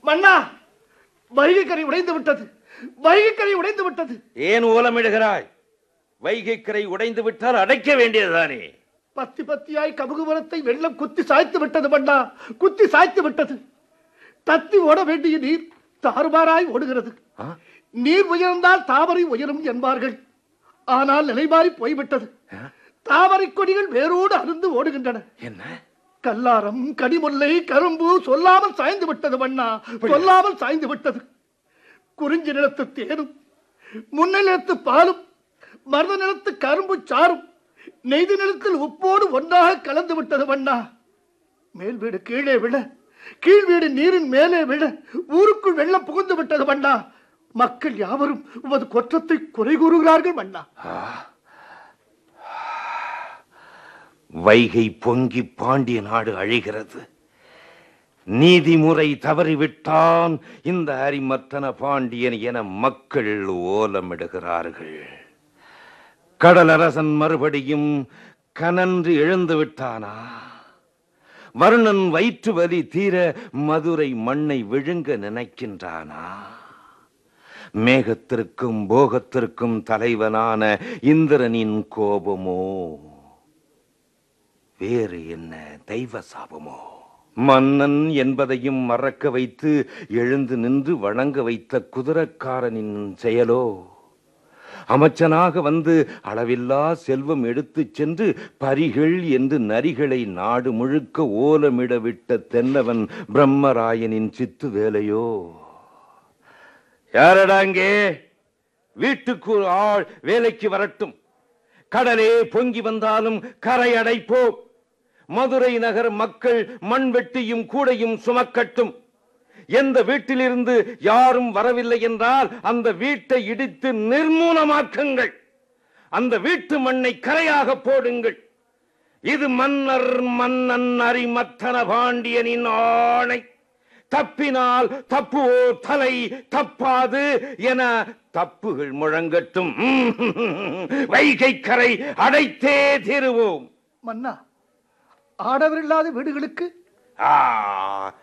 மன்னா வைகை கரை உடைந்து விட்டது வைகை கரை உடைந்து விட்டது ஏன் ஓலமிடுகிறாய் வைகை கரை உடைந்து விட்டால் அடைக்க வேண்டியதுதானே பத்தி பத்தியாய் கமுகுமரத்தை வெள்ளம் குத்தி சாய்த்து விட்டது மன்னா குத்தி சாய்த்து விட்டது தத்தி ஓட வேண்டிய நீர் தாறுமாறாய் ஓடுகிறது ஆ? நீர் உயர்ந்தால் தாமரை உயரும் என்பார்கள் ஆனால் நிலைமாறி போய்விட்டது தாமரை கொடிகள் வேரோடு அருந்து ஓடுகின்றன என்ன கல்லாரம் கனிமுல்லை கரும்பு சொல்லாமல் சாய்ந்து விட்டது மன்னா சொல்லாமல் சாய்ந்து விட்டது குறிஞ்சி நிலத்து தேனும் முன்னை நிலத்து பாலும் மருத நிலத்து கரும்பு சாறும் நெய்து நிலத்தில் உப்போடு ஒன்றாக கலந்து விட்டது மன்னா மேல் வீடு கீழே விழ கீழ் வீடு நீரின் மேலே விழ ஊருக்குள் வெள்ளம் புகுந்து விட்டது மன்னா மக்கள் யாவரும் உமது குற்றத்தை குறை கூறுகிறார்கள் மன்னா வைகை பொங்கி பாண்டிய நாடு அழிகிறது நீதிமுறை தவறிவிட்டான் இந்த அரிமர்த்தன பாண்டியன் என மக்கள் ஓலமிடுகிறார்கள் கடலரசன் மறுபடியும் கனன்று எழுந்து விட்டானா வருணன் வயிற்று வலி தீர மதுரை மண்ணை விழுங்க நினைக்கின்றானா மேகத்திற்கும் போகத்திற்கும் தலைவனான இந்திரனின் கோபமோ வேறு என்ன தெய்வ சாபமோ மன்னன் என்பதையும் மறக்க வைத்து எழுந்து நின்று வணங்க வைத்த குதிரக்காரனின் செயலோ அமைச்சனாக வந்து அளவில்லா செல்வம் எடுத்துச் சென்று பரிகள் என்று நரிகளை நாடு முழுக்க ஓலமிட விட்ட தென்னவன் பிரம்மராயனின் சித்து வேலையோ யாரடாங்கே வீட்டுக்கு ஒரு ஆள் வேலைக்கு வரட்டும் கடலே பொங்கி வந்தாலும் கரை அடைப்போம் மதுரை நகர் மக்கள் மண்வெட்டியும் கூடையும் சுமக்கட்டும் எந்த வீட்டிலிருந்து யாரும் வரவில்லை என்றால் அந்த வீட்டை இடித்து நிர்மூலமாக்குங்கள் அந்த வீட்டு மண்ணை கரையாக போடுங்கள் இது மன்னர் மன்னன் அரிமத்தன பாண்டியனின் ஆணை தப்பினால் தப்புவோ தலை தப்பாது என தப்புகள் முழங்கட்டும் வைகை கரை அடைத்தே தீருவோம் மன்னா ஆடவர் இல்லாத வீடுகளுக்கு ஆ,